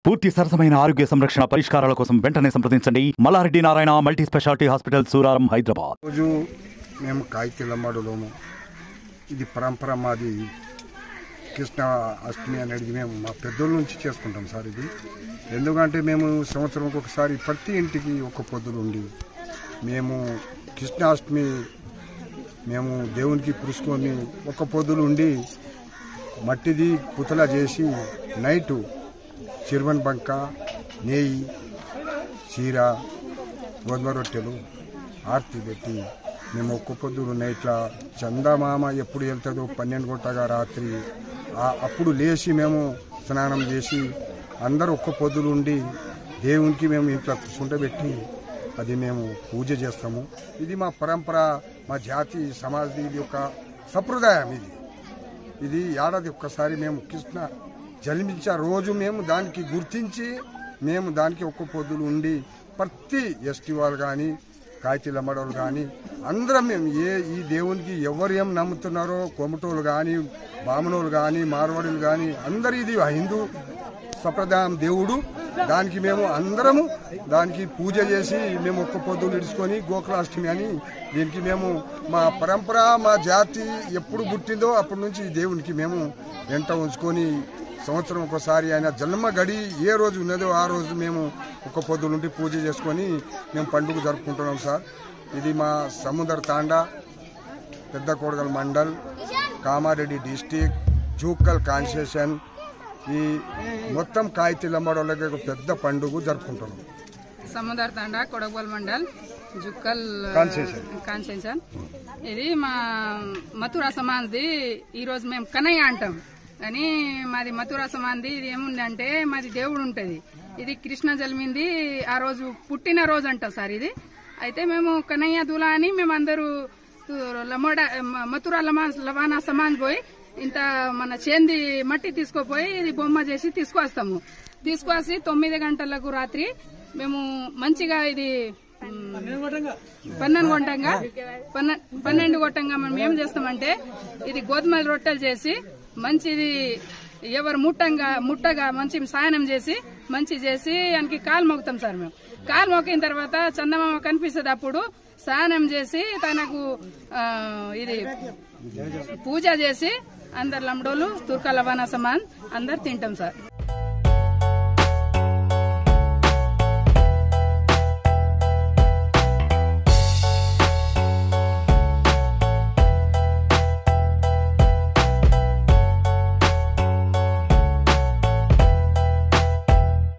పూర్తి సరసమైన ఆరోగ్య సంరక్షణ పరిష్కారాల కోసం వెంటనే సంప్రదించండి Mallareddy Narayana multi specialty hospital Suraram Hyderabad రోజు మేము కాయితీలమ్మడులోము ఇది పరంపర మాది కృష్ణ అష్టమి అనేది మేము మా పెద్దోళ్ళ నుంచి చేసుకుంటాం సార్ ఇది ఎందుకంటే మేము సంవత్సరంకి ఒకసారి ప్రతి ఇంటికి ఒక పొద్దులు ఉండి మేము కృష్ణాష్టమి మేము దేవునికి పురుచుకొని ఒక పొద్దులు ఉండి మట్టిది పుతల చేసి నైటు చిరువన్ బంక నెయ్యి చీర గోధుమ రొట్టెలు ఆర్తి పెట్టి మేము ఒక్క పొద్దులు నైట్ల చందమామ ఎప్పుడు వెళ్తుందో పన్నెండు గంటగా రాత్రి ఆ- అప్పుడు లేచి మేము స్నానం చేసి అందరూ ఒక్క పొద్దులు ఉండి దేవునికి మేము ఇంట్లో కూర్చుంటబెట్టి అది మేము పూజ చేస్తాము ఇది మా పరంపర మా జాతి సమాజం ఇది ఒక సంప్రదాయం ఇది ఇది ఏడాది ఒక్కసారి మేము కృష్ణ జన్మించే రోజు మేము దానికి గుర్తించి మేము దానికి ఒక్క పొద్దులు ఉండి ప్రతి ఎస్టీ వాళ్ళు కానీ కాయతీల మడవలు కానీ అందరం మేము ఏ ఈ దేవునికి ఎవరు ఏం నమ్ముతున్నారో కొమటోళ్ళు కానీ బామణోళ్ళు కానీ మార్వాడులు కానీ అందరు ఇది హిందూ సంప్రదాయం దేవుడు దానికి మేము అందరము దానికి పూజ చేసి మేము ఒక్క పొద్దులు ఇడుచుకొని గోకులాష్టమి అని దీనికి మేము మా పరంపర మా జాతి ఎప్పుడు పుట్టిందో అప్పటి నుంచి ఈ దేవునికి మేము వెంట ఉంచుకొని సంవత్సరం ఒకసారి ఆయన జన్మ గడి ఏ రోజు ఉన్నదో ఆ రోజు మేము ఒక్క పొద్దులు ఉండి పూజ చేసుకొని మేము పండుగ జరుపుకుంటున్నాం సార్ ఇది మా సముద్ర తాండా పెద్ద కోడగల్ మండల్ కామారెడ్డి డిస్టిక్ జూక్కల్ కాన్స్టిట్యూషన్ ఈ మొత్తం కాగితీలమ్మడోళ్ళకి ఒక పెద్ద పండుగ జరుపుకుంటున్నాం సముదార్ తండా కొడగోల్ మండల్ జుక్కల్ కాన్స్టిట్యూషన్. కాన్స్టిట్యూషన్ ఇది మా మథురా సమాజ్ది ఈ రోజు మేము కనయ్య అంటాం కానీ మాది మథురా సమాజ్ది ఇది ఏముందంటే మాది దేవుడు ఉంటది ఇది కృష్ణ జన్మింది ఆ రోజు పుట్టిన రోజు అంటాం సార్ ఇది అయితే మేము కనయ్య దులా అని మేము అందరూ లమోడా మథురా లమా లవానా సమాజ్ పోయి ఇంత మన చేంది మట్టి తీసుకుపోయి ఇది బొమ్మ చేసి తీసుకొస్తాము తీసుకొచ్చి తొమ్మిది గంటలకు రాత్రి మేము మంచిగా ఇది మ్, పన్నెండు గొట్టంగా పన్నె- పన్నెండు గొట్టంగా మనం ఏం చేస్తామంటే ఇది గోధుమల రొట్టెలు చేసి మంచిది ఎవరు ముట్టంగా ముట్టగా మంచి సాయనం చేసి మంచి చేసి ఆయనకి కాలు మొక్కుతాం సార్ మేము కాలు మొక్కిన తర్వాత చందమామ కనిపిస్తుంది అప్పుడు స్నానం చేసి తనకు ఆ, ఇది పూజ చేసి అందరు లంబడోళ్ళు తుర్క లవానా సమాన్ అందరు తింటాం సార్